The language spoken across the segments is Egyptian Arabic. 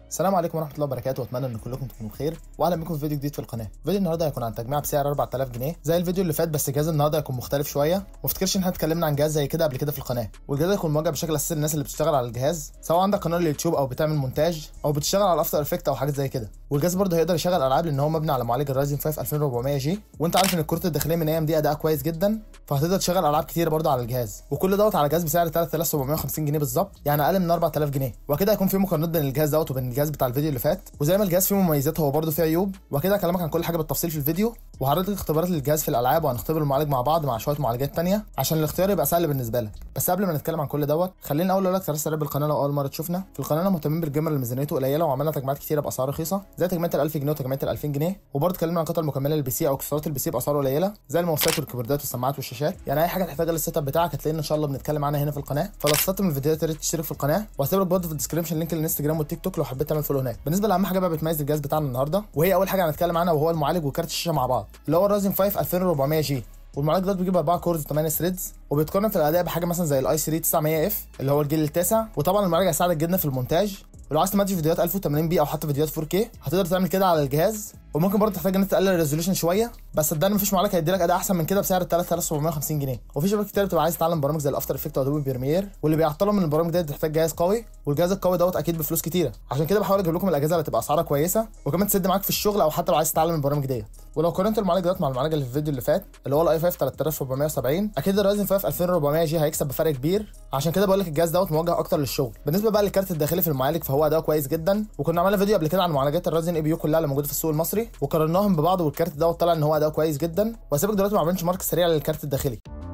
السلام عليكم ورحمه الله وبركاته واتمنى ان كلكم تكونوا بخير واهلا بكم في فيديو جديد في القناه فيديو النهارده هيكون عن تجميع بسعر 4000 جنيه زي الفيديو اللي فات بس جهاز النهارده هيكون مختلف شويه ما افتكرش ان احنا اتكلمنا عن جهاز زي كده قبل كده في القناه والجهاز هيكون موجه بشكل اساسي للناس اللي بتشتغل على الجهاز سواء عندك قناه اليوتيوب او بتعمل مونتاج او بتشتغل على افتر افكت او حاجات زي كده والجهاز برضه هيقدر يشغل العاب لان هو مبني على معالج الرايزن 5 2400 جي وانت عارف ان الكروت الداخليه من ايام دي اداء كويس جدا فهتقدر تشغل العاب كتير برضه على الجهاز وكل دوت على جهاز بسعر 3750 جنيه بالظبط يعني اقل من 4000 جنيه وكده هيكون في مقارنات بين الجهاز دوت وبين الجهاز بتاع الفيديو اللي فات وزي ما الجهاز فيه مميزات هو برضه فيه عيوب وكده هكلمك عن كل حاجه بالتفصيل في الفيديو وهعرض لك اختبارات للجهاز في الالعاب وهنختبر المعالج مع بعض مع شويه معالجات تانية عشان الاختيار يبقى سهل بالنسبه لك بس قبل ما نتكلم عن كل دوت خليني اول اقول لك ترسل بالقناه لو اول مره تشوفنا في القناه انا مهتمين بالجيمر اللي ميزانيته قليله وعملنا تجميعات كتيره باسعار رخيصه زي تجميعات ال 1000 جنيه وتجميعات ال 2000 جنيه وبرضه اتكلمنا عن قطع المكمله للبي سي او اكسسوارات البي سي باسعار قليله زي الماوسات والكيبوردات والسماعات والشاشات يعني اي حاجه تحتاجها للسيت اب بتاعك هتلاقينا ان شاء الله بنتكلم عنها هنا في القناه فلو استفدت من الفيديوهات يا ريت تشترك في القناه وهسيب لك برضه في الديسكربشن لينك الانستجرام والتيك توك لو حبيت تعمل فولو هناك بالنسبه لاهم حاجه بقى بتميز الجهاز بتاعنا النهارده وهي اول حاجه هنتكلم عنها وهو المعالج وكارت الشاشه مع بعض اللي هو الرايزن 5 2400 جي والمعالج ده بيجيب 4 كورز 8 ثريدز وبيتقارن في الاداء بحاجه مثلا زي الاي 3 900 اف اللي هو الجيل التاسع وطبعا المعالج هيساعدك جدا في المونتاج ولو عايز تمنتج فيديوهات 1080 بي او حتى فيديوهات 4K هتقدر تعمل كده على الجهاز وممكن برضه تحتاج ان انت تقلل الريزولوشن شويه بس صدقني مفيش معالج هيدي لك اداء احسن من كده بسعر 3750 جنيه وفي شباب كتير بتبقى عايز تتعلم برامج زي الافتر افكت وادوبي بريمير واللي بيعطلهم من البرامج ديت بتحتاج جهاز قوي والجهاز القوي دوت اكيد بفلوس كتيره عشان كده بحاول اجيب لكم الاجهزه اللي تبقى اسعارها كويسه وكمان تسد معاك في الشغل او حتى لو عايز تتعلم البرامج ديت ولو قارنت المعالج دوت مع المعالج اللي في الفيديو اللي فات اللي هو الاي 5 3470 اكيد الرايزن 5 2400 جي هيكسب بفرق كبير عشان كده بقول لك الجهاز دوت موجه اكتر للشغل بالنسبه بقى للكارت الداخلي في المعالج فهو اداؤه كويس جدا وكنا عملنا فيديو قبل كده عن معالجات الرايزن اي بي يو كلها اللي موجوده في السوق المصري وقارناهم ببعض والكارت دوت طلع ان هو اداؤه كويس جدا وهسيبك دلوقتي مع بنش مارك سريع للكارت الداخلي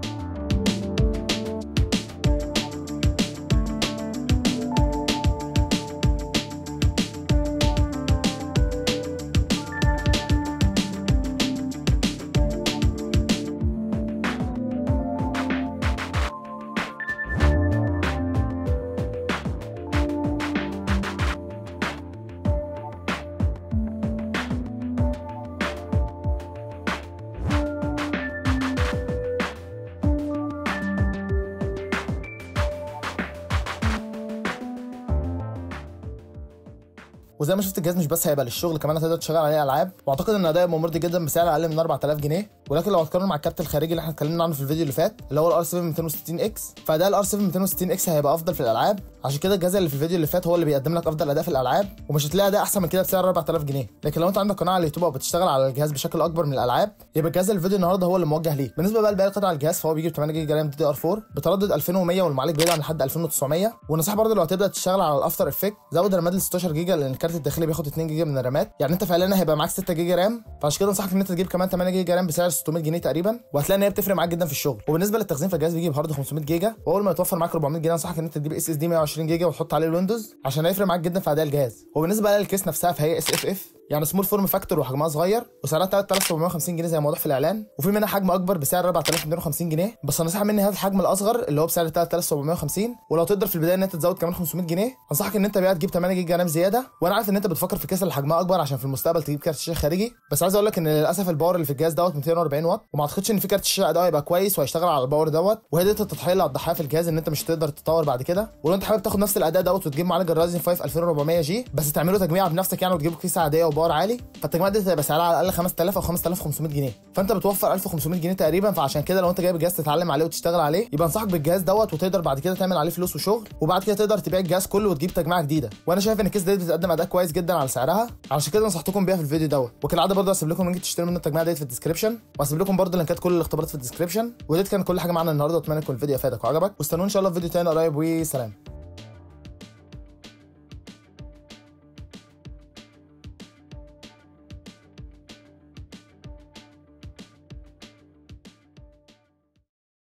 وزي ما شفت الجهاز مش بس هيبقى للشغل كمان هتقدر تشغل عليه العاب واعتقد ان اداء مرضي جدا بسعر اقل من 4000 جنيه ولكن لو هتقارن مع الكارت الخارجي اللي احنا اتكلمنا عنه في الفيديو اللي فات اللي هو الار 7 260 اكس فاداء الار 7 260 اكس هيبقى افضل في الالعاب عشان كده الجهاز اللي في الفيديو اللي فات هو اللي بيقدم لك افضل اداء في الالعاب ومش هتلاقي اداء احسن من كده بسعر 4000 جنيه لكن لو انت عندك قناه على اليوتيوب او بتشتغل على الجهاز بشكل اكبر من الالعاب يبقى الجهاز اللي في الفيديو النهارده هو اللي موجه ليك بالنسبه بقى لباقي قطع الجهاز فهو بيجي ب 8 جيجا رام دي دي ار 4 بتردد 2100 والمعالج بيدعم لحد 2900 والنصيحه برضه لو هتبدا تشتغل على الافتر افكت زود الرامات ل 16 جيجا لان الكارت الداخلي بياخد 2 جيجا من الرامات يعني انت فعليا هيبقى معاك 6 جيجا رام فعشان كده انصحك ان انت تجيب كمان 8 جيجا رام بسعر 600 جنيه تقريبا وهتلاقي ان هي بتفرق معاك جدا في الشغل وبالنسبه للتخزين فالجهاز بيجي بهارد 500 جيجا واول ما يتوفر معاك 400 جنيه انصحك ان انت تجيب اس اس دي 120 جيجا وتحط عليه الويندوز عشان هيفرق معاك جدا في اداء الجهاز وبالنسبه بقى للكيس نفسها فهي اس اف اف يعني سمول فورم فاكتور وحجمها صغير وسعرها 3750 جنيه زي ما واضح في الاعلان وفي منها حجم اكبر بسعر 4250 جنيه بس النصيحه مني هات الحجم الاصغر اللي هو بسعر 3750 ولو تقدر في البدايه ان انت تزود كمان 500 جنيه انصحك ان انت بقى تجيب 8 جيجا رام زياده وانا عارف ان انت بتفكر في كيس اللي حجمها اكبر عشان في المستقبل تجيب كارت شاشه خارجي بس عايز اقول لك ان للاسف الباور اللي في الجهاز دوت 240 واط وما اعتقدش ان في كارت شاشه اداؤه هيبقى كويس وهيشتغل على الباور دوت وهي دي التضحيه اللي هتضحيها في الجهاز ان انت مش هتقدر تطور بعد كده ولو انت حابب تاخد نفس الاداء دوت وتجيب معالج الرايزن 5 2400 جي بس تعمله تجميع بنفسك يعني وتجيب كيسه عاديه وباور عالي فالتجميع دي هتبقى سعرها على الاقل 5000 او 5500 جنيه فانت بتوفر 1500 جنيه تقريبا فعشان كده لو انت جايب جهاز تتعلم عليه وتشتغل عليه يبقى انصحك بالجهاز دوت وتقدر بعد كده تعمل عليه فلوس وشغل وبعد كده تقدر تبيع الجهاز كله وتجيب تجميعه جديده وانا شايف ان الكيس ديت بتقدم اداء كويس جدا على سعرها عشان كده نصحتكم بيها في الفيديو دوت وكالعاده برضه هسيب لكم لينك تشتروا منه التجميعه ديت في الديسكربشن وهسيب لكم برضه لينكات كل الاختبارات في الديسكربشن وديت كان كل حاجه معانا النهارده واتمنى يكون الفيديو افادك وعجبك واستنوا ان شاء الله في فيديو تاني قريب وسلام